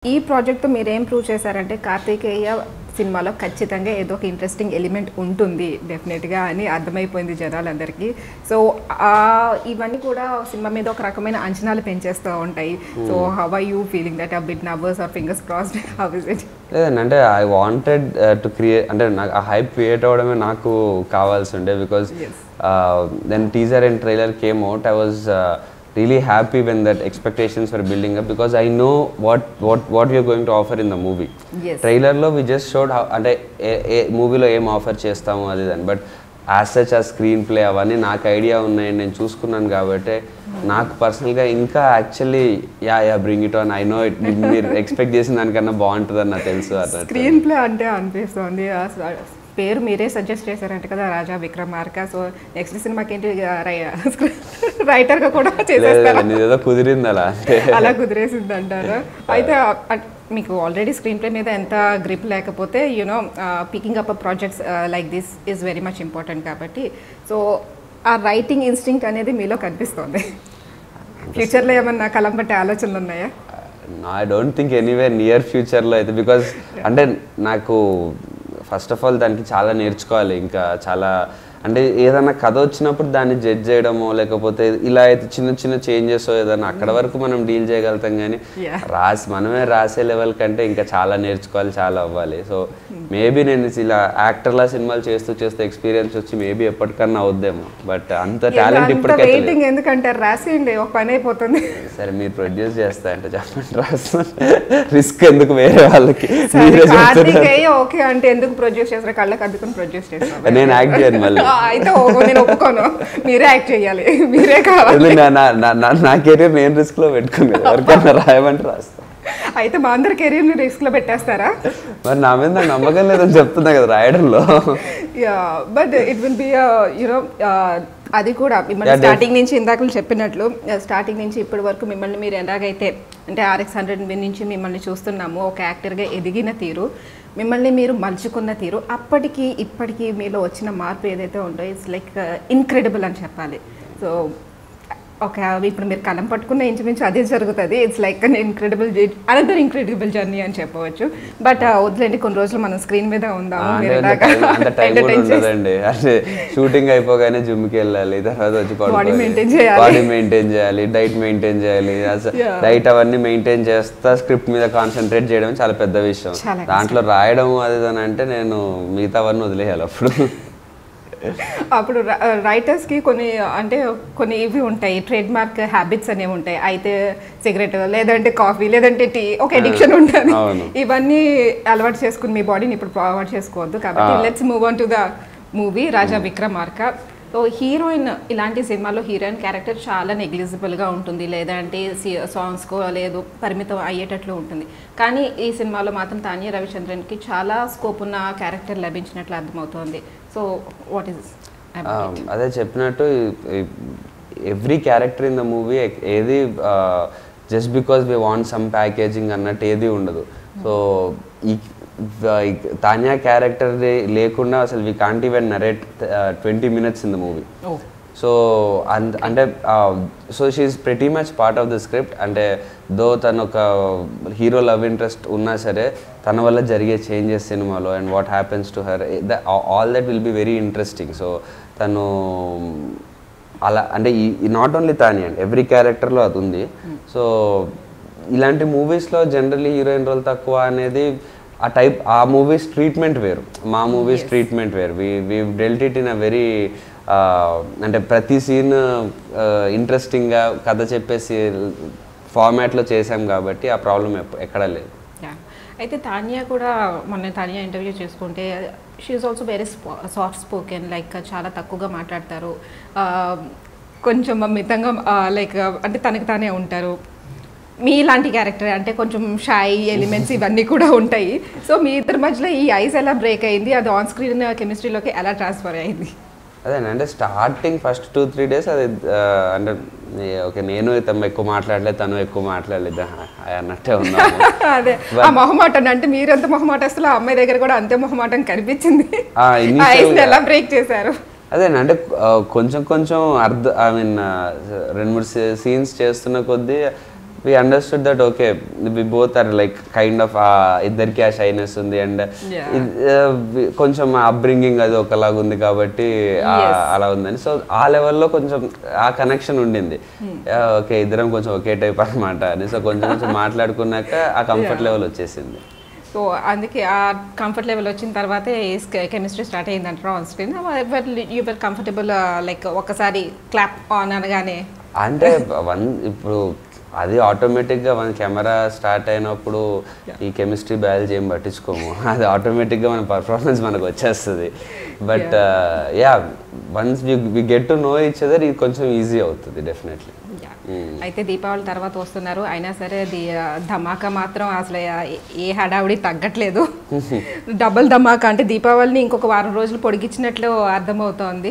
ఈ ప్రాజెక్ట్తో మీరు ఏం ప్రూవ్ చేశారంటే కార్తికేయ సినిమాలో ఖచ్చితంగా ఏదో ఒక ఇంట్రెస్టింగ్ ఎలిమెంట్ ఉంటుంది డెఫినెట్గా అని అర్థమైపోయింది జనాలందరికీ సో ఇవన్నీ కూడా సినిమా మీద ఒక రకమైన అంచనాలు పెంచేస్తూ ఉంటాయి so how are you feeling that a bit nervous or fingers crossed how is it లేదండి అంటే ఐ వాంటెడ్ టు క్రియేట్ అంటే నాకు ఆ హైప్ క్రియేట్ అవ్వడమే నాకు కావాల్సి ఉండే because Yes. Then teaser and trailer came out I was really happy when that expectations for building up because I know what what what you're going to offer in the movie Yes. ట్రైలర్లో we just showed అంటే ఏ ఏ మూవీలో ఏం offer చేస్తాము అది అని but as such uh screenplay అవన్నీ నాకు idea ఉన్నాయి నేను చూసుకున్నాను కాబట్టి నాకు పర్సనల్గా ఇంకా actually yeah yeah bring it on I know it మీరు ఎక్స్పెక్ట్ చేసిన దానికన్నా బాగుంటుందని నాకు తెలుసు అన్నట్టు స్క్రీన్ ప్లే అంటే అనిపిస్తుంది ఆ స- పేరు మీరే సజెస్ట్ చేశారంట కదా రాజా విక్రమార్క సో నెక్స్ట్ సినిమాకి ఏంటి రైటర్గా కూడా చేసేస్తారా లేదు ఏదో కుదిరింది అలా అంటే అలా కుదిరేసింది అంటారు అయితే అ- మీకు ఆల్రెడీ స్క్రీన్ ప్లే మీద ఎంత గ్రిప్ లేకపోతే you know picking up projects like this is very much important కాబట్టి సో ఆ రైటింగ్ ఇన్స్టింక్ట్ అనేది మీలో కనిపిస్తోంది ఫ్యూచర్లో ఏమన్నా కలం పట్టే ఆలోచనలు ఉన్నాయా I don't think anyway near ఫ్యూచర్లో అయితే బికాజ్ అంటే నాకు ఫస్ట్ ఆఫ్ ఆల్ దానికి చాలా నేర్చుకోవాలి ఇంకా చాలా అంటే ఏదైనా కథ వచ్చినప్పుడు దాన్ని జడ్జ్ చేయడమో లేకపోతే ఇలా అయితే చిన్న చిన్న చేంజెస్ ఏదైనా అక్కడ వరకు మనం డీల్ చేయగలుగుతాం కానీ Yeah. రాసి మనమే రాసే లెవెల్ కంటే ఇంకా చాలా నేర్చుకోవాలి చాలా అవ్వాలి సో మేబీ నేను ఇలా యాక్టర్లా సినిమాలు చేస్తూ చేస్తూ ఎక్స్పీరియన్స్ వచ్చి మేబీ ఎప్పటికన్నా అవుద్దేమో బట్ అంత టాలెంట్ ఇప్పటికైతే లేదు. వెయిటింగ్ ఎందుకంటే రాసేయండి ఒక పని అయిపోతుంది సరే మీరు ప్రొడ్యూస్ చేస్తా అంటే చెప్పండి రాస్తాను రిస్క్ ఎందుకు వేరే వాళ్ళకి సరే, మీరే చెప్తున్నారు కార్తికేయ ఓకే అంటే ఎందుకు ప్రొడ్యూస్ చేస్తారు కళ్ళకి అద్దుకుని ప్రొడ్యూస్ చేస్తారు నేను యాక్ట్ చేయను మళ్ళీ అయితే ఓ- నేను ఒప్పుకోను మీరే యాక్ట్ చేయాలి మీరే కావాలి ఎందుకు నా- నా- నా- నా- నా కెరీర్ నేను రిస్క్ లో పెట్టుకునేది ఎవరికైనా రాయమంటే రాస్తా అయితే మా అందరి కెరీర్ ని రిస్క్ లో పెట్టేస్తారా మరి నా మీద నాకు నమ్మకం లేదని చెప్తున్నా కదా రాయడంలో yeah but it will be you know అది కూడా మిమ్మల్ని Yeah, def- స్టార్టింగ్ నుంచి ఇందాక చెప్పినట్లు స్టార్టింగ్ నుంచి ఇప్పటి వరకు మిమ్మల్ని మీరు ఎలాగైతే అంటే ఆర్ఎక్స్ హండ్రెడ్ నుంచి మిమ్మల్ని చూస్తున్నాము ఒక యాక్టర్గా ఎదిగిన తీరు మిమ్మల్ని మీరు మలుచుకున్న తీరు అప్పటికి ఇప్పటికి మీలో వచ్చిన మార్పు ఏదైతే ఉందో ఇట్స్ లైక్ ఇన్క్రెడిబుల్ అని చెప్పాలి సో ఒక ఇప్పుడు మీరు కలం పట్టుకున్న ఇంచుమించు అదే జరుగుతుంది it's like an incredible another incredible journey అని చెప్పవచ్చు బట్ వదిలేండి కొన్ని రోజులు మనం స్క్రీన్ మీద ఉందాము అంటే మీరు అంత ఇలాగా time- అంత టైం కూడా entertain చేసి- ఉండదండి అంటే షూటింగ్ అయిపోగానే జిమ్ కి వెళ్ళాలి తర్వాత వచ్చి Body maintain చేయాలి. బాడీ మెయింటైన్ చేయాలి డైట్ మెయింటైన్ చేయాలి Yeah. డైట్ అవన్నీ మెయింటైన్ చేస్తా స్క్రిప్ట్ మీద కాన్సన్ట్రేట్ చేయడం చాలా పెద్ద విషయం చాలా కష్టం. దాంట్లో రాయడం అది ఇది అని అంటే నేను మిగతావన్నీ వదిలేయాలి అప్పుడు అప్పుడు రైటర్స్ కి కొన్ని అంటే కొన్ని ఇవి ఉంటాయి ట్రేడ్ మార్క్ హ్యాబిట్స్ అనేవి ఉంటాయి అయితే సిగరెట్ లేదంటే కాఫీ లేదంటే టీ ఒక ఎడిక్షన్ ఉంటుంది అవును. ఇవన్నీ అలవాటు చేసుకుని మీ బాడీని ఇప్పుడు అలవాటు చేసుకోవద్దు కాబట్టి Ah. Let's move on to the movie Raja Vikramarka so heroine ఇలాంటి సినిమాలో హీరోయిన్ క్యారెక్టర్ చాలా నెగ్లిజిబుల్గా ఉంటుంది లేదంటే సాంగ్స్కో లేదు పరిమితం అయ్యేటట్లు ఉంటుంది కానీ ఈ సినిమాలో మాత్రం తానియా రవిచంద్రన్కి చాలా స్కోప్ ఉన్న క్యారెక్టర్ లభించినట్లు అర్థమవుతోంది సో వాట్ ఈస్ ఆ, అదే చెప్పినట్టు every character in the movie ఏది just because we want some packaging అన్నట్టు ఏది ఉండదు సో ఈ ఈ తాన్యా క్యారెక్టర్ లేకుండా అసలు we can't even narrate twenty minutes in the movie oh so and అంటే so she's pretty much part of the script అంటే దో తను ఒక హీరో లవ్ ఇంట్రెస్ట్ ఉన్నా సరే తన వల్ల జరిగే చేంజెస్ సినిమాలో and what happens to her all that will be very interesting so తను అలా అంటే ఈ నాట్ ఓన్లీ తాని అండి ఎవ్రీ క్యారెక్టర్లో అది ఉంది సో ఇలాంటి మూవీస్లో జనరల్లీ హీరోయిన్ రోల్ తక్కువ అనేది ఆ టైప్ ఆ మూవీస్ ట్రీట్మెంట్ వేరు మా మూవీస్ ట్రీట్మెంట్ వేరు we we dealt it in a very అంటే ప్రతి సీన్ ఇంట్రెస్టింగ్గా కథ చెప్పేసి ఫార్మాట్లో చేసాం కాబట్టి ఆ ప్రాబ్లం ఎక్కడా లేదు యా అయితే తానియా కూడా మొన్న తానియా ఇంటర్వ్యూ చేసుకుంటే she's also very soft spoken like చాలా తక్కువగా మాట్లాడతారు ఆ, కొంచెం మితంగా లైక్ అంటే తనకి తానే ఉంటారు మీ లాంటి క్యారెక్టర్ అంటే కొంచెం షాయి ఎలిమెంట్స్ ఇవన్నీ కూడా ఉంటాయి సో మీ ఇద్దరి మధ్యలో ఈ ఐస్ ఎలా బ్రేక్ అయింది అది ఆన్ స్క్రీన్ కెమిస్ట్రీలోకి ఎలా ట్రాన్స్ఫర్ అయింది అదే అంటే starting first two three days అది ఆ, అంటే ఓకే నేను తను ఎక్కువ మాట్లాడలేదు తను ఎక్కువ మాట్లాడలేదు ఆ, అన్నట్టే ఉన్నాము అదే ఆ మొహమాటం అంటే మీరెంత మొహమాటస్తులో ఆ అమ్మాయి దగ్గర కూడా అంతే మొహమాటం కనిపించింది ఆ, ఆ initial ఐస్ని గా- ఎలా బ్రేక్ చేశారు అదే అంటే ఆ, కొంచెం కొంచెం అర్థ ఐ మీన్ రెండు మూడు సీన్స్ చేస్తున్న కొద్దీ we understood that okay we both are like kind of ఇద్దరికి ఆ షైనెస్ ఉంది అండ్ Yeah. కొంచెం అప్బ్రింగింగ్ అది ఒకలాగా ఉంది కాబట్టి ఆ, Yes. అలా ఉందని సో ఆ లెవెల్లో కొంచెం ఆ కనెక్షన్ ఉండింది ఓకే ఇద్దరం కొంచెం ఒకే టైప్ అనమాట అని సో కొంచెం కొంచెం మాట్లాడుకున్నాక ఆ కంఫర్ట్ లెవెల్ వచ్చేసింది సో అందుకే ఆ కంఫర్ట్ లెవెల్ వచ్చిన తర్వాతే కెమిస్ట్రీ స్టార్ట్ అయింది అంటారు on screen you were comfortable like ఒకసారి క్లాప్ ఆన్ అనగానే అంటే వన్ ఇప్పుడు అది ఆటోమేటిక్గా మన కెమెరా స్టార్ట్ అయినప్పుడు ఈ కెమిస్ట్రీ బయాలజీ ఏం పట్టించుకోము అది ఆటోమేటిక్గా మన పర్ఫార్మెన్స్ మనకు వచ్చేస్తుంది but yeah once we get to know each other ఇది కొంచెం ఈజీ అవుతుంది డెఫినెట్లీ Yeah. అయితే దీపావళి తర్వాత వస్తున్నారు అయినా సరే అది ఆ, ధమాకా మాత్రం అసలు ఏ- ఏ హడావుడి తగ్గట్లేదు డబుల్ ధమాకా అంటే దీపావళిని ఇంకొక వారం రోజులు పొడిగించినట్లు అర్థమవుతోంది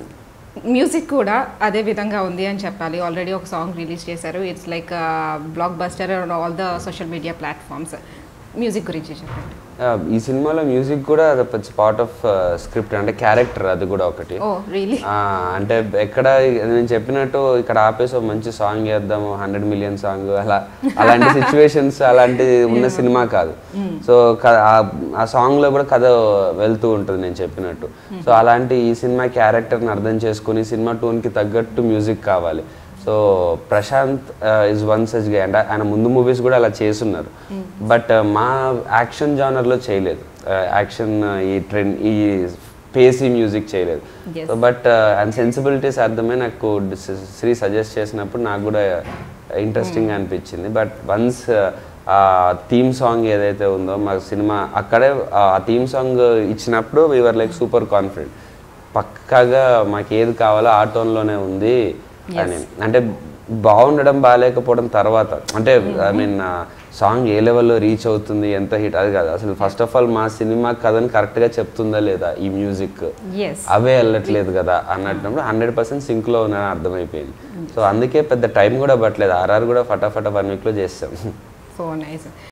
మ్యూజిక్ కూడా అదే విధంగా ఉంది అని చెప్పాలి ఆల్రెడీ ఒక సాంగ్ రిలీజ్ చేశారు it's like blockbuster all the social media platforms music గురించి చెప్పండి ఈ సినిమాలో మ్యూజిక్ కూడా అది పార్ట్ ఆఫ్ స్క్రిప్ట్ అంటే క్యారెక్టర్ అది కూడా ఒకటి ఓ రియలీ ఆ, అంటే ఎక్కడ నేను చెప్పినట్టు ఇక్కడ ఆపేసి ఒక మంచి సాంగ్ చేద్దాము హండ్రెడ్ మిలియన్ సాంగ్ అలా అలాంటి సిచ్యువేషన్స్ అలాంటి ఉన్న సినిమా కాదు సో క- ఆ- ఆ సాంగ్ లో కూడా కథ వెళ్తూ ఉంటుంది నేను చెప్పినట్టు సో అలాంటి ఈ సినిమా క్యారెక్టర్ని అర్థం చేసుకుని సినిమా టోన్కి తగ్గట్టు మ్యూజిక్ కావాలి so Prashanth is one such guy అంటే ఆయన ముందు మూవీస్ కూడా అలా చేసున్నారు బట్ మా యాక్షన్ జానర్లో చేయలేదు యాక్షన్ ఈ ట్రెండ్ ఈ పేసీ మ్యూజిక్ చేయలేదు Yes. So but and sensibilities అర్థమే నాకు శ్రీ సజెస్ట్ చేసినప్పుడు నాకు కూడా ఇంట్రెస్టింగ్ అనిపించింది బట్ వన్స్ ఆ థీమ్ సాంగ్ ఏదైతే ఉందో మా సినిమా అక్కడే ఆ థీమ్ సాంగ్ ఇచ్చినప్పుడు వీఆర్ లైక్ సూపర్ కాన్ఫిడెంట్ పక్కాగా మాకు ఏది కావాలో ఆ టోన్లోనే ఉంది అని అంటే బాగుండడం బాగాలేకపోవడం తర్వాత అంటే ఐ మీన్ సాంగ్ ఏ లెవెల్లో రీచ్ అవుతుంది ఎంత హిట్ అది కాదు అసలు ఫస్ట్ ఆఫ్ ఆల్ మా సినిమా కథని కరెక్ట్గా చెప్తుందా లేదా ఈ మ్యూజిక్ ఎస్ అవే వెళ్ళట్లేదు కదా అన్నప్పుడు హండ్రెడ్ పర్సెంట్ సింక్లో ఉన్నాయని అర్థమైపోయింది సో అందుకే పెద్ద టైం కూడా పట్టలేదు ఆర్ఆర్ కూడా ఫటాఫట వన్ వీక్లో చేస్తాం సో నైస్